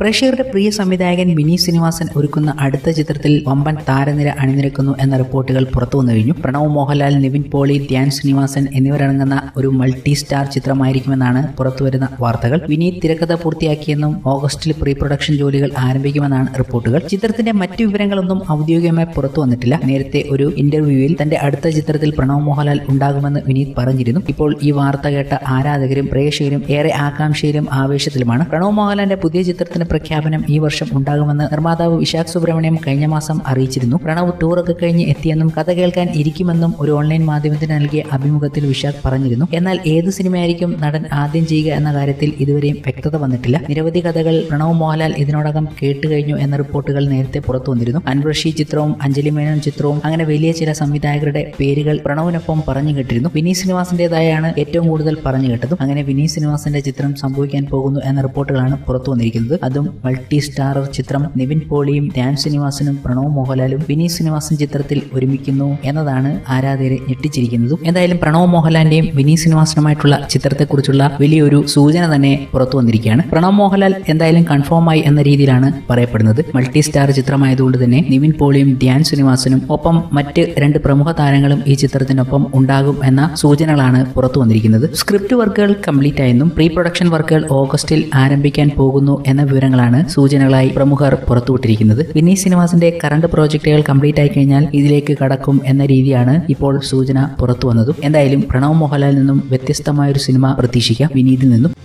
പ്രേക്ഷകരുടെ പ്രിയ സംവിധായകൻ വിനീത് ശ്രീനിവാസൻ ഒരുക്കുന്ന അടുത്ത ചിത്രത്തിൽ വമ്പൻ താരനിര അണിനിരക്കുന്നു എന്ന റിപ്പോർട്ടുകൾ പുറത്തു വന്നു കഴിഞ്ഞു പ്രണവ് മോഹൻലാൽ നിവിൻ പോളി ധ്യാൻ ശ്രീനിവാസൻ എന്നിവരടങ്ങുന്ന ഒരു മൾട്ടി സ്റ്റാർ ചിത്രമായിരിക്കുമെന്നാണ് പുറത്തുവരുന്ന വാർത്തകൾ വിനീത് തിരക്കഥ പൂർത്തിയാക്കിയെന്നും ഓഗസ്റ്റിൽ പ്രീ പ്രൊഡക്ഷൻ ജോലികൾ ആരംഭിക്കുമെന്നാണ് റിപ്പോർട്ടുകൾ ചിത്രത്തിന്റെ മറ്റു വിവരങ്ങളൊന്നും ഔദ്യോഗികമായി പുറത്തു വന്നിട്ടില്ല നേരത്തെ ഒരു ഇന്റർവ്യൂവിൽ തന്റെ അടുത്ത ചിത്രത്തിൽ പ്രണവ് മോഹൻലാൽ ഉണ്ടാകുമെന്ന് വിനീത് പറഞ്ഞിരുന്നു ഇപ്പോൾ ഈ വാർത്ത കേട്ട ആരാധകരും പ്രേക്ഷകരും ഏറെ ആകാംക്ഷയിലും ആവേശത്തിലുമാണ് പ്രണവ് മോഹൻലാലിന്റെ പുതിയ ചിത്രത്തിന്റെ പ്രഖ്യാപനം ഈ വർഷം ഉണ്ടാകുമെന്ന് നിർമ്മാതാവ് വിശാഖ് സുബ്രഹ്മണ്യം കഴിഞ്ഞ മാസം അറിയിച്ചിരുന്നു പ്രണവ് ടൂറൊക്കെ കഴിഞ്ഞ് എത്തിയെന്നും കഥ കേൾക്കാൻ ഇരിക്കുമെന്നും ഒരു ഓൺലൈൻ മാധ്യമത്തിന് നൽകിയ അഭിമുഖത്തിൽ വിശാഖ് പറഞ്ഞിരുന്നു എന്നാൽ ഏത് സിനിമയായിരിക്കും നടൻ ആദ്യം ചെയ്യുക എന്ന കാര്യത്തിൽ ഇതുവരെയും വ്യക്തത വന്നിട്ടില്ല നിരവധി കഥകൾ പ്രണവ് മോഹൻലാൽ ഇതിനോടകം കേട്ട് കഴിഞ്ഞു എന്ന റിപ്പോർട്ടുകൾ നേരത്തെ പുറത്തു വന്നിരുന്നു അൻവർഷി ചിത്രവും അഞ്ജലി മേനോൻ ചിത്രവും അങ്ങനെ വലിയ ചില സംവിധായകരുടെ പേരുകൾ പ്രണവിനൊപ്പം പറഞ്ഞു കേട്ടിരുന്നു വിനീത് ശ്രീനിവാസിന്റേതായാണ് ഏറ്റവും കൂടുതൽ പറഞ്ഞു കേട്ടതും അങ്ങനെ വിനീത് ശ്രീനിവാസന്റെ ചിത്രം സംഭവിക്കാൻ പോകുന്നു എന്ന റിപ്പോർട്ടുകളാണ് പുറത്തു വന്നിരിക്കുന്നത് അതും മൾട്ടി സ്റ്റാറർ ചിത്രം നിവിൻ പോളിയും ധ്യാൻ ശ്രീനിവാസനും പ്രണവ് മോഹൻലാലും വിനീത് ശ്രീനിവാസൻ ചിത്രത്തിൽ ഒരുമിക്കുന്നു എന്നതാണ് ആരാധകരെ ഞെട്ടിച്ചിരിക്കുന്നതും എന്തായാലും പ്രണവ് മോഹൻലാലിന്റെയും വിനീത് ശ്രീനിവാസനുമായിട്ടുള്ള ചിത്രത്തെക്കുറിച്ചുള്ള വലിയൊരു സൂചന തന്നെ പുറത്തു വന്നിരിക്കുകയാണ് പ്രണവ് മോഹൻലാൽ എന്തായാലും കൺഫേം ആയി എന്ന രീതിയിലാണ് പറയപ്പെടുന്നത് മൾട്ടി സ്റ്റാർ ചിത്രമായതുകൊണ്ട് തന്നെ നിവിൻ പോളിയും ധ്യാൻ ശ്രീനിവാസനും ഒപ്പം മറ്റ് രണ്ട് പ്രമുഖ താരങ്ങളും ഈ ചിത്രത്തിനൊപ്പം ഉണ്ടാകും എന്ന സൂചനകളാണ് പുറത്തു വന്നിരിക്കുന്നത് സ്ക്രിപ്റ്റ് വർക്കുകൾ കംപ്ലീറ്റ് ആയെന്നും പ്രീ പ്രൊഡക്ഷൻ വർക്കുകൾ ഓഗസ്റ്റിൽ ആരംഭിക്കാൻ പോകുന്നു എന്ന വിവരങ്ങളാണ് സൂചനകളായി പ്രമുഖർ പുറത്തുവിട്ടിരിക്കുന്നത് വിനീത് ശ്രീനിവാസിന്റെ കറണ്ട് പ്രോജക്റ്റുകൾ കംപ്ലീറ്റ് ആയി കഴിഞ്ഞാൽ ഇതിലേക്ക് കടക്കും എന്ന രീതിയാണ് ഇപ്പോൾ സൂചന പുറത്തു വന്നതും എന്തായാലും പ്രണവ് മോഹൻലാലിൽ നിന്നും വ്യത്യസ്തമായ ഒരു സിനിമ പ്രതീക്ഷിക്കാം വിനീതിൽ നിന്നും